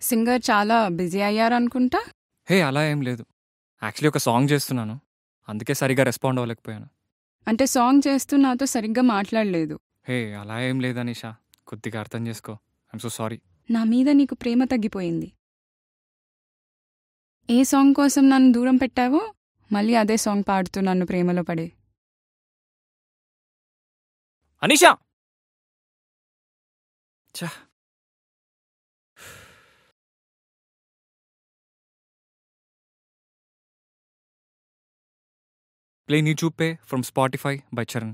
singer చాలా busy అయ్యారనుకుంటా హే అలా ఏం లేదు యాక్చువల్లీ ఒక సాంగ్ చేస్తున్నాను అందుకే సరిగా రెస్పాండ్ అవ్వలేకపోయాను అంటే సాంగ్ చేస్తూ నాతో సరిగ్గా మాట్లాడలేదు హే అలా ఏం లేదు అనీషా కొద్దిగా అర్థం చేసుకో ఐఎమ్ సో సారీ నా మీద నీకు ప్రేమ తగ్గిపోయింది ఏ సాంగ్ కోసం నన్ను దూరం పెట్టావో మళ్ళీ అదే సాంగ్ పాడుతూ నన్ను ప్రేమలో పడే అనీషా చా ప్లే నీ చూపే ఫ్రమ్ స్పాటిఫై బై చరణ్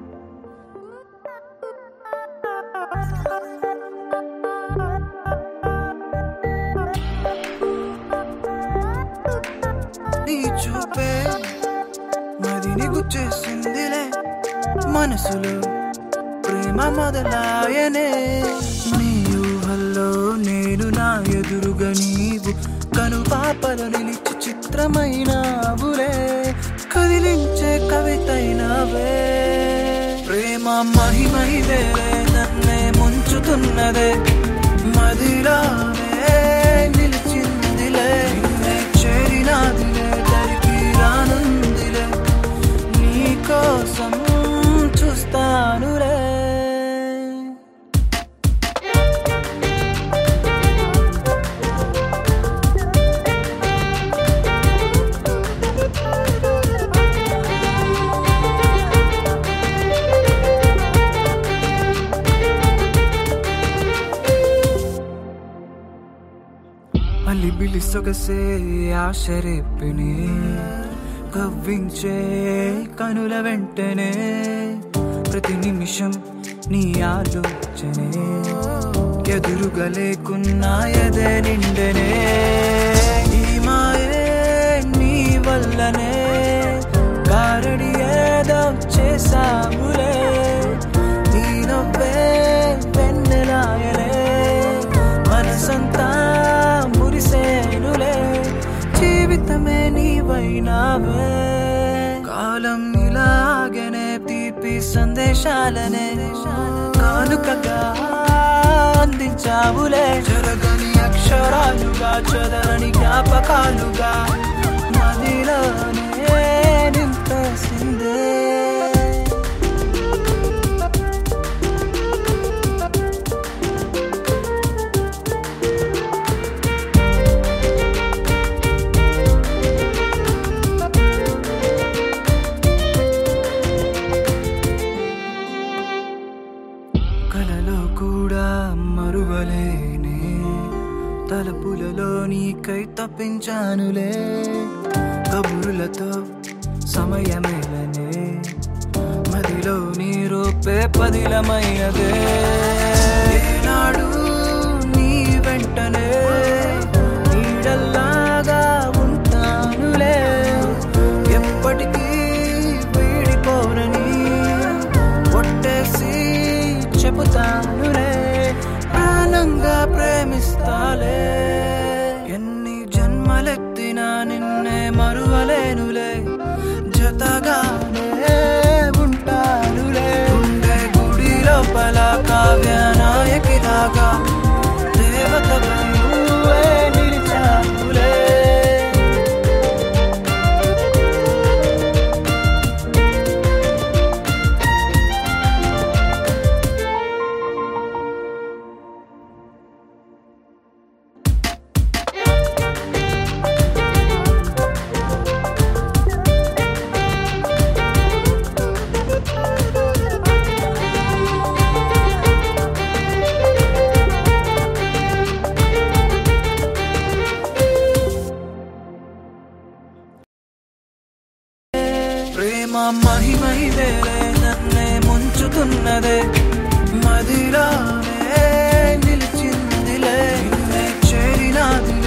నీ చూపే మదిని గుచ్చేసిందిలే మనసులో ప్రేమ మొదలాయనే నీ ఊహల్లో నేను నా ఎదురుగా నీవు కను పాపలు నిలిచి చిత్రమైనావులే కదిలించే కవితైనవే ప్రేమ మహిమైదే నన్నే ముంచుతున్నదే మదిలోనే నిలిచిందిలే నిన్నే చేరినాదిలే దరికి రానుందిలే నీ కోసం చూస్తానులే అల్లి బిల్లి సొగసే ఆశరేపిని కవ్వించే కనుల వెంటనే ప్రతి నిమిషం నీ ఆలోచనే ఎదురుగా లేకున్నా ఎదే నిండనే ఈ మాయే నీ వల్లనే కారడి ఏదో చేసాములే నీ నవ్వే వెన్నెలాయలే మనసంతా మురిసేనులే జీవితమే నీవైనావే కాలం ఇలాగనే తీపి సందేశాలనే కానుకగా అందించావులే జరగని అక్షరాలుగా చదరని జ్ఞాపకాలుగా మదిలోనే నింపేసిందే కలలో కూడా మరువలేనే తలపులలో నీకై తప్పించానులే కబురులతో సమయమేలనే మదిలో నీ రూపే పదిలమైనదే ఏనాడు నీ వెంటనే నీడల్లాగా ఉంటానులే ఎప్పటికీ వీడిపోరని ఒట్టేసి చెబుతానులే ప్రాణంగా ప్రేమిస్తాలే ఎన్ని జన్మలెత్తినా నిన్నే మరువలేనులే జతగానే ఉంటానులే ఉండే గుడి లోపల కావ్య నాయకిలాగా దేవతపై నువ్వే నిలిచానులే ప్రేమ మహిమైదే నన్నే ముంచుతున్నదే మదిలోనే నిలిచిందిలే నిన్నే చేరినాది